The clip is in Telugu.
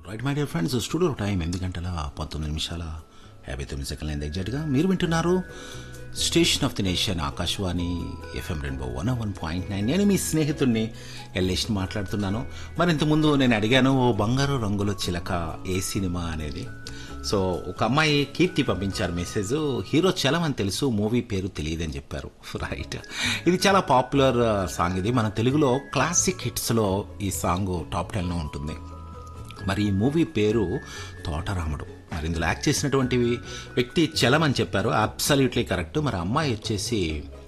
right my dear friends studio time ఎనిమిది గంటల పంతొమ్మిది నిమిషాల యాభై తొమ్మిది సెకండ్ల అయింది ఎగ్జాక్ట్గా మీరు వింటున్నారు station of the nation Akashvani FM rainbow one one point nine నేను మీ స్నేహితుడిని ఎల్లేష్ని మాట్లాడుతున్నాను మరి ఇంతకుముందు నేను అడిగాను ఓ బంగారు రంగుల చిలక ఏ సినిమా అనేది సో ఒక అమ్మాయి కీర్తి పంపించారు మెసేజ్ హీరో చలం అని తెలుసు మూవీ పేరు తెలియదని చెప్పారు రైట్ ఇది చాలా పాపులర్ సాంగ్ ఇది మన తెలుగులో క్లాసిక్ హిట్స్లో ఈ సాంగ్ టాప్ టెన్లో ఉంటుంది మరి ఈ మూవీ పేరు తోటరాముడు మరి ఇందులో యాక్ట్ చేసినటువంటి వ్యక్తి చలం అని చెప్పారు అబ్సల్యూట్లీ కరెక్ట్ మరి అమ్మాయి వచ్చేసి